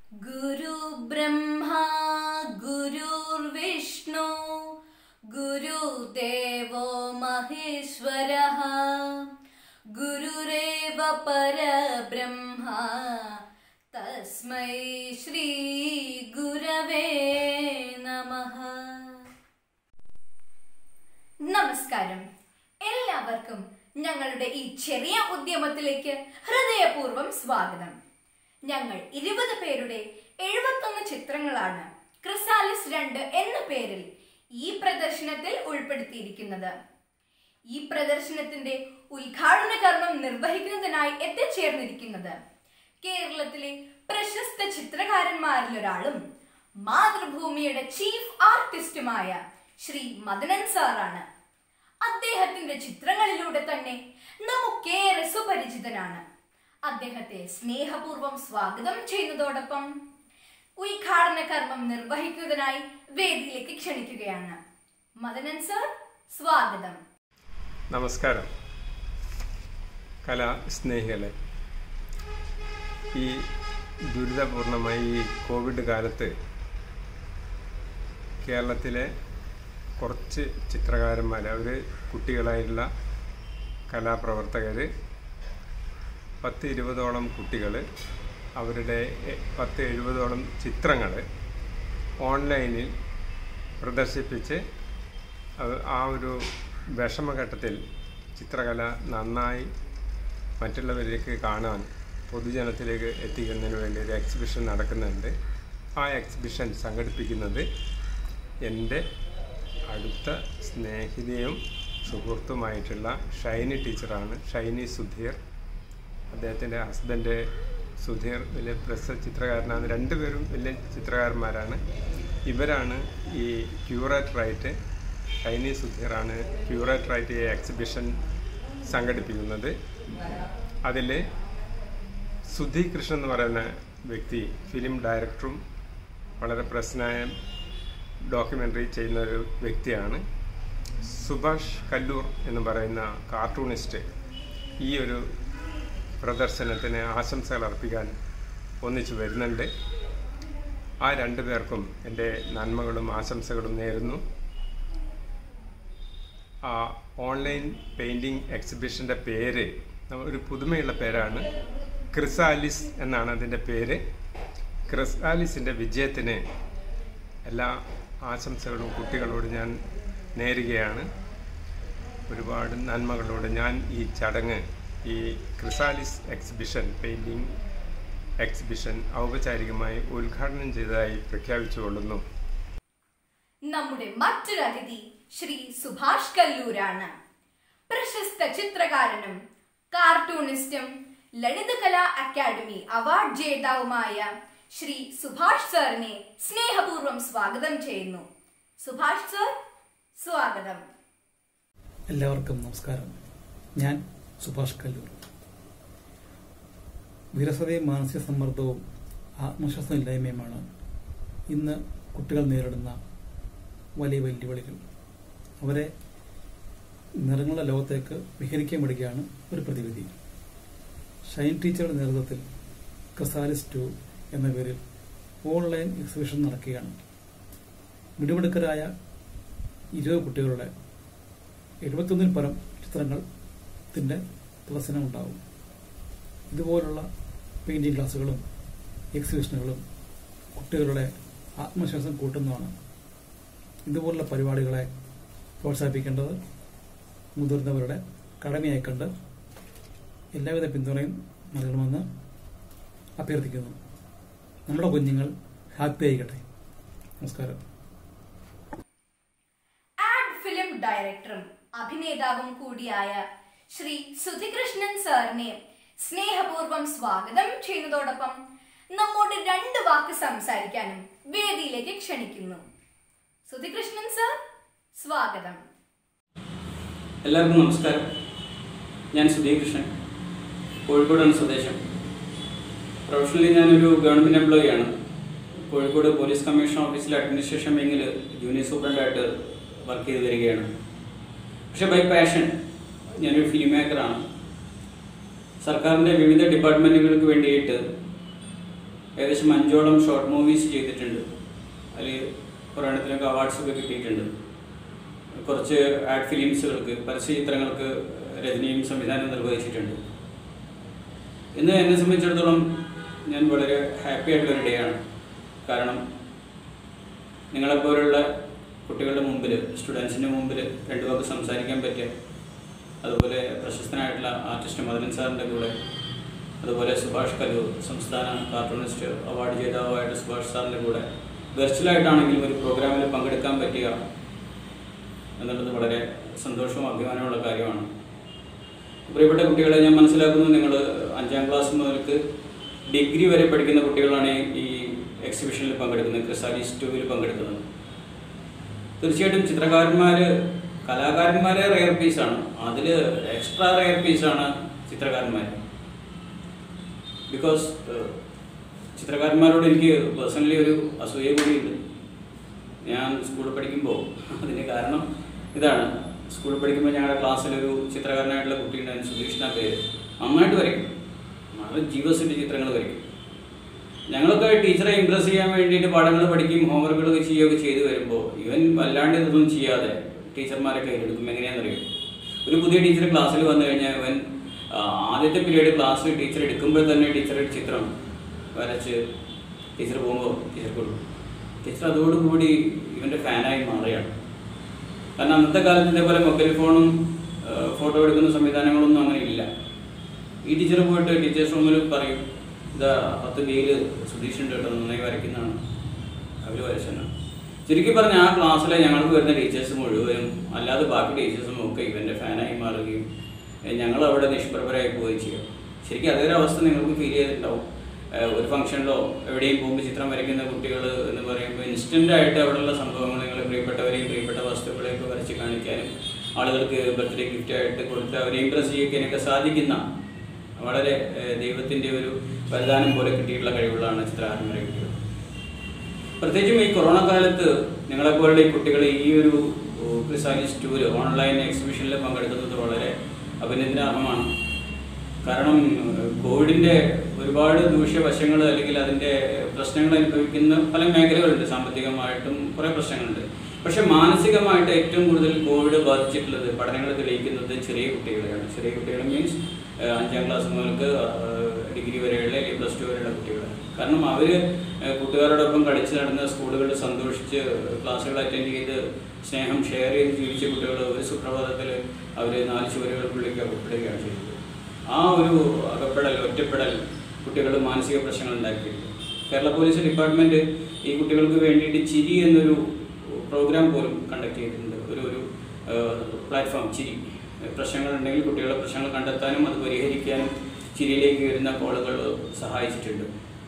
गुरुब्रह्मा गुरुर्विष्णु गुरुदेवो महेश्वरः गुरुरेव परब्रह्मा तस्मै श्रीगुरवे नमः നമസ്കാരം എല്ലാവർക്കും ഞങ്ങളുടെ ഈ ചെറിയ ഉദ്യമത്തിലേക്ക് ഹൃദയപൂർവ്വം സ്വാഗതം ഞങ്ങൾ ഇരുപത് പേരുടെ എഴുപത്തൊന്ന് ചിത്രങ്ങളാണ് ക്രിസാലിസ് രണ്ട് എന്ന പേരിൽ ഈ പ്രദർശനത്തിൽ ഉൾപ്പെടുത്തിയിരിക്കുന്നത് ഈ പ്രദർശനത്തിന്റെ ഉദ്ഘാടന കർമ്മം നിർവഹിക്കുന്നതിനായി എത്തിച്ചേർന്നിരിക്കുന്നത് കേരളത്തിലെ പ്രശസ്ത ചിത്രകാരന്മാരിലൊരാളും മാതൃഭൂമിയുടെ ചീഫ് ആർട്ടിസ്റ്റുമായ ശ്രീ മദനൻ സാറാണ് അദ്ദേഹത്തിന്റെ ചിത്രങ്ങളിലൂടെ തന്നെ നമുക്കേറെ സുപരിചിതനാണ് അദ്ദേഹത്തെ സ്നേഹപൂർവ്വം സ്വാഗതം ചെയ്യുന്നതോടൊപ്പം ഉദ്ഘാടന കർമ്മം നിർവഹിക്കുന്നതിനായി വേദിയിലേക്ക് ക്ഷണിക്കുകയാണ് മദനൻ സർ സ്വാഗതം നമസ്കാരം കലാസ്നേഹികളെ ഈ ദുരിതപൂർണമായ ഈ കോവിഡ് കാലത്ത് കേരളത്തിലെ കുറച്ച് ചിത്രകാരന്മാർ അവർ കുട്ടികളായിട്ടുള്ള കലാപ്രവർത്തകർ പത്ത് ഇരുപതോളം കുട്ടികൾ അവരുടെ എ- പത്ത് എഴുപതോളം ചിത്രങ്ങൾ ഓൺലൈനിൽ പ്രദർശിപ്പിച്ച് അത് ആ ഒരു വിഷമഘട്ടത്തിൽ ചിത്രകല നന്നായി മറ്റുള്ളവരിലേക്ക് കാണാൻ പൊതുജനത്തിലേക്ക് എത്തിക്കുന്നതിന് വേണ്ടി ഒരു എക്സിബിഷൻ നടക്കുന്നുണ്ട് ആ എക്സിബിഷൻ സംഘടിപ്പിക്കുന്നത് എൻ്റെ അടുത്ത സ്നേഹിതയും സുഹൃത്തുമായിട്ടുള്ള ഷൈനി ടീച്ചറാണ് ഷൈനി സുധീർ അദ്ദേഹത്തിൻ്റെ ഹസ്ബൻഡ് സുധീർ വലിയ പ്രസിദ്ധ ചിത്രകാരനാണ് രണ്ടുപേരും വലിയ ചിത്രകാരന്മാരാണ് ഇവരാണ് ഈ ക്യൂറേറ്ററായിട്ട് ഷൈനി സുധീറാണ് ക്യൂറേറ്ററായിട്ട് ഈ എക്സിബിഷൻ സംഘടിപ്പിക്കുന്നത് അതിൽ സുധി കൃഷ്ണൻ എന്ന് പറയുന്ന വ്യക്തി ഫിലിം ഡയറക്ടറും വളരെ പ്രശ്നമായ ഡോക്യുമെൻ്ററി ചെയ്യുന്ന ഒരു വ്യക്തിയാണ് സുഭാഷ് കല്ലൂർ എന്ന് പറയുന്ന കാർട്ടൂണിസ്റ്റ് ഈ ഒരു പ്രദർശനത്തിന് ആശംസകൾ അർപ്പിക്കാൻ ഒന്നിച്ചു വരുന്നുണ്ട് ആ രണ്ടു പേർക്കും എൻ്റെ നന്മകളും ആശംസകളും നേരുന്നു ആ ഓൺലൈൻ പെയിൻറ്റിംഗ് എക്സിബിഷൻ്റെ പേര് നമ്മ- ഒരു പുതുമയുള്ള പേരാണ് ക്രിസാലിസ് എന്നാണ് അതിൻ്റെ പേര് ക്രിസാലിസിൻ്റെ വിജയത്തിന് എല്ലാ ആശംസകളും കുട്ടികളോട് ഞാൻ നേരുകയാണ് ഒരുപാട് നന്മകളോട് ഞാൻ ഈ ചടങ്ങ് ഈ ക്രിസാലിസ് എക്സിബിഷൻ പെയിൻറ്റിംഗ് എക്സിബിഷൻ ഔപചാരികമായി ഉദ്ഘാടനം ചെയ്തതായി പ്രഖ്യാപിച്ചുകൊള്ളുന്നു നമ്മുടെ മറ്റൊരു അതിഥി ശ്രീ സുഭാഷ് കല്ലൂരാണ് പ്രശസ്ത ചിത്രകാരനും കാർട്ടൂണിസ്റ്റും ലളിതകലാ അക്കാദമി അവാർഡ് ജേതാവുമായ ശ്രീ സുഭാഷ് സാറിനെ സ്നേഹപൂർവ്വം സ്വാഗതം ചെയ്യുന്നു സുഭാഷ് സർ സ്വാഗതം എല്ലാവർക്കും നമസ്കാരം ഞാൻ സുഭാഷ് കല്ലൂർ വിരസതയും മാനസിക സമ്മർദ്ദവും ആത്മവിശ്വാസമില്ലായ്മയുമാണ് ഇന്ന് കുട്ടികൾ നേരിടുന്ന വലിയ വെല്ലുവിളികൾ അവരെ നിറങ്ങളുടെ ലോകത്തേക്ക് വിഹരിക്കാൻ വിടുകയാണ് ഒരു പ്രതിവിധി ഷൈൻ ടീച്ചറുടെ നേതൃത്വത്തിൽ ക്രിസാലിസ് ടു എന്ന പേരിൽ ഓൺലൈൻ എക്സിബിഷൻ നടക്കുകയാണ് മിടുമിടുക്കരായ ഇരുപത് കുട്ടികളുടെ എഴുപത്തൊന്നിൽ പരം ചിത്രങ്ങൾത്തിൻ്റെ പ്രദർശനം ഉണ്ടാവും ഇതുപോലുള്ള പെയിൻറ്റിംഗ് ക്ലാസ്സുകളും എക്സിബിഷനുകളും കുട്ടികളുടെ ആത്മവിശ്വാസം കൂട്ടുന്നതാണ് ഇതുപോലുള്ള പരിപാടികളെ പ്രോത്സാഹിപ്പിക്കേണ്ടത് മുതിർന്നവരുടെ കടമയായി കണ്ട് എല്ലാവിധ പിന്തുണയും നൽകണമെന്ന് അഭ്യർത്ഥിക്കുന്നു നമ്മുടെ കുഞ്ഞുങ്ങൾ ഹാപ്പി ആയിക്കട്ടെ നമസ്കാരം ആഡ് ഫിലിം ഡയറക്ടറും അഭിനേതാവും കൂടിയായ ശ്രീ സുധികൃഷ്ണൻ സാറിനെ സ്നേഹപൂർവ്വം സ്വാഗതം ചെയ്യുന്നതോടൊപ്പം നമ്മോട് രണ്ട് വാക്ക് സംസാരിക്കാനും വേദിയിലേക്ക് ക്ഷണിക്കുന്നു സുധികൃഷ്ണൻ സാർ സ്വാഗതം എല്ലാവർക്കും നമസ്കാരം ഞാൻ സുധീകൃഷ്ണൻ കോഴിക്കോടാണ് സ്വദേശം പ്രൊഫഷണലി ഞാനൊരു ഗവൺമെൻറ് എംപ്ലോയിയാണ് കോഴിക്കോട് പോലീസ് കമ്മീഷൻ ഓഫീസിലെ അഡ്മിനിസ്ട്രേഷൻ വിങ്ങിൽ ജൂനിയർ സൂപ്രണ്ടായിട്ട് വർക്ക് ചെയ്ത് വരികയാണ് പക്ഷേ ബൈ പാഷൻ ഞാനൊരു ഫിലിം മേക്കറാണ് സർക്കാരിൻ്റെ വിവിധ ഡിപ്പാർട്ട്മെൻറ്റുകൾക്ക് വേണ്ടിയിട്ട് ഏകദേശം അഞ്ചോളം ഷോർട്ട് മൂവീസ് ചെയ്തിട്ടുണ്ട് അതിൽ ഒരെണ്ണത്തിനൊക്കെ അവാർഡ്സൊക്കെ കിട്ടിയിട്ടുണ്ട് കുറച്ച് ആഡ് ഫിലിംസുകൾക്ക് പരസ്യ ചിത്രങ്ങൾക്ക് രചനയും സംവിധാനവും നിർവഹിച്ചിട്ടുണ്ട് ഇന്ന് എന്നെ സംബന്ധിച്ചിടത്തോളം ഞാൻ വളരെ ഹാപ്പി ആയിട്ടുള്ള ഒരു ഡേ ആണ് കാരണം നിങ്ങളെപ്പോലുള്ള കുട്ടികളുടെ മുമ്പിൽ സ്റ്റുഡൻസിൻ്റെ മുമ്പിൽ രണ്ടു വാക്ക് സംസാരിക്കാൻ പറ്റിയ അതുപോലെ പ്രശസ്തനായിട്ടുള്ള ആർട്ടിസ്റ്റ് മദനൻ സാറിൻ്റെ കൂടെ അതുപോലെ സുഭാഷ് കല്ലൂർ സംസ്ഥാന കാർട്ടൂണിസ്റ്റ് അവാർഡ് ജേതാവായിട്ട് സുഭാഷ് സാറിൻ്റെ കൂടെ വെർച്വലായിട്ടാണെങ്കിലും ഒരു പ്രോഗ്രാമിൽ പങ്കെടുക്കാൻ പറ്റുക എന്നുള്ളത് വളരെ സന്തോഷവും അഭിമാനമുള്ള കാര്യമാണ് പ്രിയപ്പെട്ട കുട്ടികളെ ഞാൻ മനസ്സിലാക്കുന്നു നിങ്ങൾ അഞ്ചാം ക്ലാസ് മുതൽക്ക് ഡിഗ്രി വരെ പഠിക്കുന്ന കുട്ടികളാണ് ഈ എക്സിബിഷനിൽ പങ്കെടുക്കുന്നത് ക്രിസാലിസ് ടൂവിൽ പങ്കെടുക്കുന്നത് തീർച്ചയായിട്ടും ചിത്രകാരന്മാർ കലാകാരന്മാരെ റെയർ പീസാണ് അതിൽ എക്സ്ട്രാ റെയർ പീസാണ് ചിത്രകാരന്മാർ ബിക്കോസ് ചിത്രകാരന്മാരോട് എനിക്ക് പേഴ്സണലി ഒരു അസൂയ കൂടിയുണ്ട് ഞാൻ സ്കൂളിൽ പഠിക്കുമ്പോൾ അതിന് കാരണം ഇതാണ് സ്കൂളിൽ പഠിക്കുമ്പോൾ ഞങ്ങളുടെ ക്ലാസ്സിലൊരു ചിത്രകാരനായിട്ടുള്ള കുട്ടിയുണ്ടായിരുന്നു സുധീഷ് എന്നാ പേര് നന്നായിട്ട് വരയ്ക്കും നല്ല ജീവസിൻ്റെ ചിത്രങ്ങൾ വരയ്ക്കും ഞങ്ങളൊക്കെ ടീച്ചറെ ഇമ്പ്രസ് ചെയ്യാൻ വേണ്ടിയിട്ട് പാഠങ്ങൾ പഠിക്കും ഹോംവർക്കുകൾ ചെയ്യുകയൊക്കെ ചെയ്തു വരുമ്പോൾ ഇവൻ വല്ലാണ്ട് ഇതൊന്നും ചെയ്യാതെ ടീച്ചർമാരെ കയ്യിലെടുക്കും എങ്ങനെയാണെന്നറിയും ഒരു പുതിയ ടീച്ചർ ക്ലാസ്സിൽ വന്നു കഴിഞ്ഞാൽ ഇവൻ ആ, ആദ്യത്തെ പീരീഡ് ക്ലാസ്സിൽ ടീച്ചർ എടുക്കുമ്പോൾ തന്നെ ടീച്ചറുടെ ചിത്രം വരച്ച് ടീച്ചർ പോകുമ്പോൾ ടീച്ചർ കൊടുക്കും ടീച്ചർ അതോടുകൂടി ഇവൻ്റെ ഫാനായി മാറുകയാണ് കാരണം അന്നത്തെ കാലത്ത് ഇതേപോലെ മൊബൈൽ ഫോണും ആ, ഫോട്ടോ എടുക്കുന്ന സംവിധാനങ്ങളൊന്നും അങ്ങനെ ഇല്ല ഈ ടീച്ചർ പോയിട്ട് ടീച്ചേഴ്സ് റൂമിൽ പറയും ഇതാ പത്ത് പേര് സുധീഷുണ്ട് കേട്ടോ നന്നായി വരയ്ക്കുന്നതാണ് അവർ വരച്ചെന്നാണ് ചുരുക്കി പറഞ്ഞ ആ ക്ലാസ്സിലെ ഞങ്ങൾക്ക് വരുന്ന ടീച്ചേഴ്സ് മുഴുവനും അല്ലാതെ ബാക്കി ടീച്ചേഴ്സും ഒക്കെ ഇവൻ്റെ ഫാനായി മാറുകയും ഏ, ഞങ്ങൾ അവിടെ നിഷ്പ്രഭരായി പോവുകയും ചെയ്യും ശരിക്കും അതേ ഒരു അവസ്ഥ നിങ്ങൾക്ക് ഫീൽ ചെയ്തിട്ടുണ്ടാവും ഏ, ഒരു ഫംഗ്ഷനിലോ എവിടെയും പോകുമ്പോൾ ചിത്രം വരയ്ക്കുന്ന കുട്ടികൾ എന്ന് പറയുമ്പോൾ ഇൻസ്റ്റൻ്റ് ആയിട്ട് അവിടെയുള്ള സംഭവങ്ങൾ നിങ്ങൾ പ്രിയപ്പെട്ടവരെയും പ്രിയപ്പെട്ട വസ്തുക്കളെയൊക്കെ വരച്ച് കാണിക്കാനും ആളുകൾക്ക് ബർത്ത്ഡേ ഗിഫ്റ്റ് ആയിട്ട് കൊടുത്ത് അവരെ ഇമ്പ്രസ് ചെയ്യിക്കാനൊക്കെ സാധിക്കുന്ന വളരെ ഏഹ്, ദൈവത്തിൻ്റെ ഒരു വരദാനം പോലെ കിട്ടിയിട്ടുള്ള കഴിവുകളാണ് ചിത്രകാരന്മാരെ കിട്ടിയത് പ്രത്യേകിച്ചും ഈ കൊറോണ കാലത്ത് നിങ്ങളെപ്പോലുള്ള ഈ കുട്ടികൾ ഈ ഒരു ക്രിസാലിസ് ടൂര് ഓൺലൈൻ എക്സിബിഷനിൽ പങ്കെടുക്കുന്നത് വളരെ അഭിനന്ദനാർഹമാണ് കാരണം ഏഹ്, കോവിഡിൻ്റെ ഒരുപാട് ദൂഷ്യവശങ്ങൾ അല്ലെങ്കിൽ അതിൻ്റെ പ്രശ്നങ്ങൾ അനുഭവിക്കുന്ന പല മേഖലകളുണ്ട് സാമ്പത്തികമായിട്ടും കുറേ പ്രശ്നങ്ങളുണ്ട് പക്ഷെ മാനസികമായിട്ട് ഏറ്റവും കൂടുതൽ കോവിഡ് ബാധിച്ചിട്ടുള്ളത് പഠനങ്ങൾ തെളിയിക്കുന്നത് ചെറിയ കുട്ടികളെയാണ് ചെറിയ കുട്ടികൾ മീൻസ് അഞ്ചാം ക്ലാസ് മുതൽക്ക് ഡിഗ്രി വരെയുള്ള അല്ലെങ്കിൽ പ്ലസ് ടു വരെയുള്ള കുട്ടികൾ കാരണം അവർ കൂട്ടുകാരോടൊപ്പം കളിച്ച് നടന്ന് സ്കൂളുകളിൽ സന്തോഷിച്ച് ക്ലാസ്സുകൾ അറ്റൻഡ് ചെയ്ത് സ്നേഹം ഷെയർ ചെയ്ത് ജീവിച്ച കുട്ടികൾ ഒരു സുപ്രഭാതത്തിൽ അവർ നാല് ചുവരുകൾക്കുള്ളിലേക്ക് അകപ്പെടുകയാണ് ചെയ്തത് ആ ഒരു അകപ്പെടൽ ഒറ്റപ്പെടൽ കുട്ടികൾ മാനസിക പ്രശ്നങ്ങൾ ഉണ്ടാക്കിയിട്ടുണ്ട് കേരള പോലീസ് ഡിപ്പാർട്ട്മെന്റ് ഈ കുട്ടികൾക്ക് വേണ്ടിയിട്ട് ചിരി എന്നൊരു പ്രോഗ്രാം പോലും കണ്ടക്ട് ചെയ്തിട്ടുണ്ട് ഒരു ഒരു പ്ലാറ്റ്ഫോം ചിരി പ്രശ്നങ്ങളുണ്ടെങ്കിൽ കുട്ടികളുടെ പ്രശ്നങ്ങൾ കണ്ടെത്താനും അത് പരിഹരിക്കാനും ചിരിയിലേക്ക് വരുന്ന കോളുകൾ സഹായിച്ചിട്ടുണ്ട്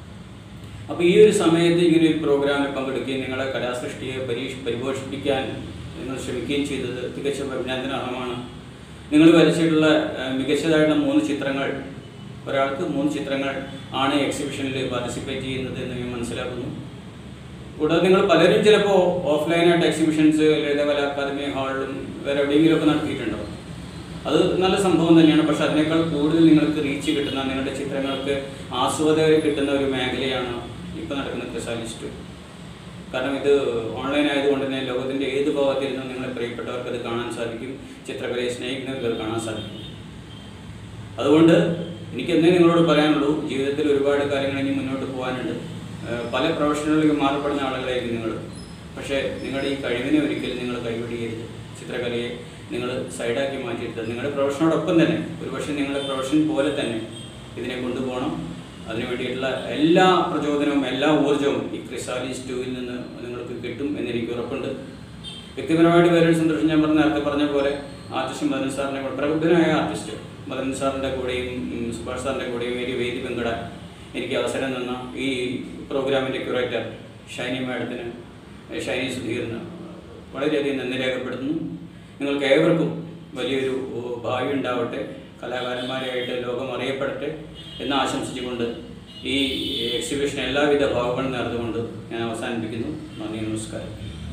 അപ്പോൾ ഈ ഒരു സമയത്ത് ഇങ്ങനെ ഒരു പ്രോഗ്രാമിൽ പങ്കെടുക്കുകയും നിങ്ങളെ കലാസൃഷ്ടിയെ പരീക്ഷ പരിപോഷിപ്പിക്കാൻ നിങ്ങൾ ശ്രമിക്കുകയും ചെയ്തത് തികച്ചും അഭിനന്ദനാർഹമാണ് നിങ്ങൾ വരച്ചിട്ടുള്ള ആ, മികച്ചതായിട്ടുള്ള മൂന്ന് ചിത്രങ്ങൾ ഒരാൾക്ക് മൂന്ന് ചിത്രങ്ങൾ ആണ് എക്സിബിഷനിൽ പാർട്ടിസിപ്പേറ്റ് ചെയ്യുന്നത് എന്ന് ഞാൻ മനസ്സിലാക്കുന്നു കൂടാതെ നിങ്ങൾ പലരും ചിലപ്പോൾ ഓഫ്ലൈനായിട്ട് എക്സിബിഷൻസ് ലളിതകലാ അക്കാദമി ഹാളിലും വേറെ എവിടെയെങ്കിലുമൊക്കെ നടത്തിയിട്ടുണ്ടാവും അത് നല്ല സംഭവം തന്നെയാണ് പക്ഷെ അതിനേക്കാൾ കൂടുതൽ നിങ്ങൾക്ക് റീച്ച് കിട്ടുന്ന നിങ്ങളുടെ ചിത്രങ്ങൾക്ക് ആസ്വാദകരെ കിട്ടുന്ന ഒരു മേഖലയാണ് ഇപ്പോൾ നടക്കുന്ന ക്രിസാലിസ്റ്റ് കാരണം ഇത് ഓൺലൈൻ ആയതുകൊണ്ട് തന്നെ ലോകത്തിൻ്റെ ഏത് ഭാഗത്തിരുന്നും നിങ്ങളെ പ്രിയപ്പെട്ടവർക്ക് അത് കാണാൻ സാധിക്കും ചിത്രകലയെ സ്നേഹിക്കുന്നവർക്ക് അത് കാണാൻ സാധിക്കും അതുകൊണ്ട് എനിക്ക് എന്നേ നിങ്ങളോട് പറയാനുള്ളൂ ജീവിതത്തിൽ ഒരുപാട് കാര്യങ്ങൾ ഇനി മുന്നോട്ട് പോകാനുണ്ട് ഏഹ് പല പ്രൊഫഷണലിലേക്ക് മാറപ്പെടുന്ന ആളുകളായിരിക്കും നിങ്ങൾ പക്ഷേ നിങ്ങളുടെ ഈ കഴിവിനെ ഒരിക്കലും നിങ്ങൾ കൈവിടിയരുത് ചിത്രകലയെ നിങ്ങൾ സൈഡാക്കി മാറ്റിയിട്ട് നിങ്ങളുടെ പ്രൊഫഷനോടൊപ്പം തന്നെ ഒരുപക്ഷെ നിങ്ങളുടെ പ്രൊഫഷൻ പോലെ തന്നെ ഇതിനെ കൊണ്ടുപോകണം അതിനു വേണ്ടിയിട്ടുള്ള എല്ലാ പ്രചോദനവും എല്ലാ ഊർജ്ജവും ഈ ക്രിസാലിസ് ടൂവിൽ നിന്ന് നിങ്ങൾക്ക് കിട്ടും എന്നെനിക്ക് ഉറപ്പുണ്ട് വ്യക്തിപരമായിട്ട് വേറൊരു സന്തോഷം ഞാൻ പറഞ്ഞ നേരത്തെ പറഞ്ഞ പോലെ ആർട്ടിസ്റ്റ് മദൻ സാറിനെ കൂടെ പ്രബുദ്ധനായ ആർട്ടിസ്റ്റ് മദൻ സാറിൻ്റെ കൂടെയും ഉം, സുഭാഷ് സാറിൻ്റെ കൂടെയും ഒരു വേദി പങ്കിടാൻ എനിക്ക് അവസരം തന്ന ഈ പ്രോഗ്രാമിൻ്റെ ക്യൂറേറ്റർ ഷൈനി മാഡത്തിന് ഏഹ്, ഷൈനി സുധീറിന് വളരെയധികം നന്ദി രേഖപ്പെടുത്തുന്നു നിങ്ങൾക്ക് ഏവർക്കും വലിയൊരു ഓ, ഭാവി ഉണ്ടാവട്ടെ കലാകാരന്മാരായിട്ട് ലോകം അറിയപ്പെടട്ടെ എന്ന് ആശംസിച്ചുകൊണ്ട് ഈ എക്സിബിഷൻ എല്ലാവിധ ഭാവങ്ങളും നേർന്നുകൊണ്ട് ഞാൻ അവസാനിപ്പിക്കുന്നു നന്ദി നമസ്കാരം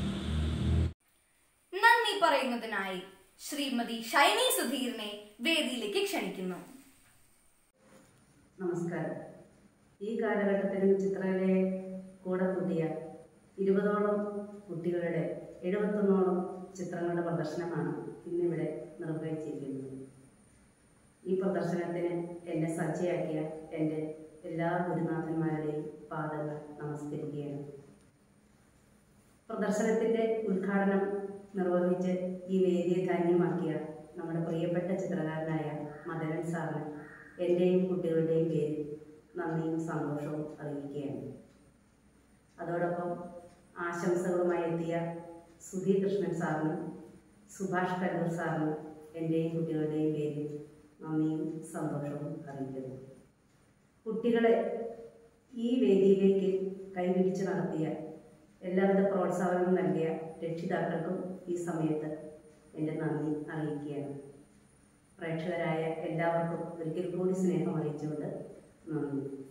നന്ദി പറയുന്നതിനായി ശ്രീമതി ഷൈനി സുധീറിനെ വേദിയിലേക്ക് ക്ഷണിക്കുന്നു നമസ്കാരം ഈ കാലഘട്ടത്തിലും ചിത്രകലയെ കൂടെ കൂട്ടിയ ഇരുപതോളം കുട്ടികളുടെ എഴുപത്തൊന്നോളം ചിത്രങ്ങളുടെ പ്രദർശനമാണ് ഇന്നിവിടെ നിർവഹിച്ചിരിക്കുന്നത് ഈ പ്രദർശനത്തിന് എന്നെ സജ്ജയാക്കിയ എൻ്റെ എല്ലാ ഗുരുനാഥന്മാരുടെയും പാദങ്ങൾ നമസ്കരിക്കുകയാണ് പ്രദർശനത്തിൻ്റെ ഉദ്ഘാടനം നിർവഹിച്ച് ഈ വേദിയെ ധന്യമാക്കിയ നമ്മുടെ പ്രിയപ്പെട്ട ചിത്രകാരനായ മദനൻ സാറിന് എൻ്റെയും കുട്ടികളുടെയും പേരിൽ നന്ദിയും സന്തോഷവും അറിയിക്കുകയാണ് അതോടൊപ്പം ആശംസകളുമായി എത്തിയ സുധീർ കൃഷ്ണൻ സാറിനും സുഭാഷ് കല്ലൂർ സാറിനും എൻ്റെയും കുട്ടികളുടെയും പേരിൽ നന്ദിയും സന്തോഷവും അറിയിക്കുന്നു കുട്ടികളെ ഈ വേദിയിലേക്ക് കൈപിടിച്ച് നടത്തിയ എല്ലാവിധ പ്രോത്സാഹനവും നൽകിയ രക്ഷിതാക്കൾക്കും ഈ സമയത്ത് എൻ്റെ നന്ദി അറിയിക്കുകയാണ് പ്രേക്ഷകരായ എല്ലാവർക്കും ഒരിക്കൽ കൂടി സ്നേഹം അറിയിച്ചുകൊണ്ട് നന്ദി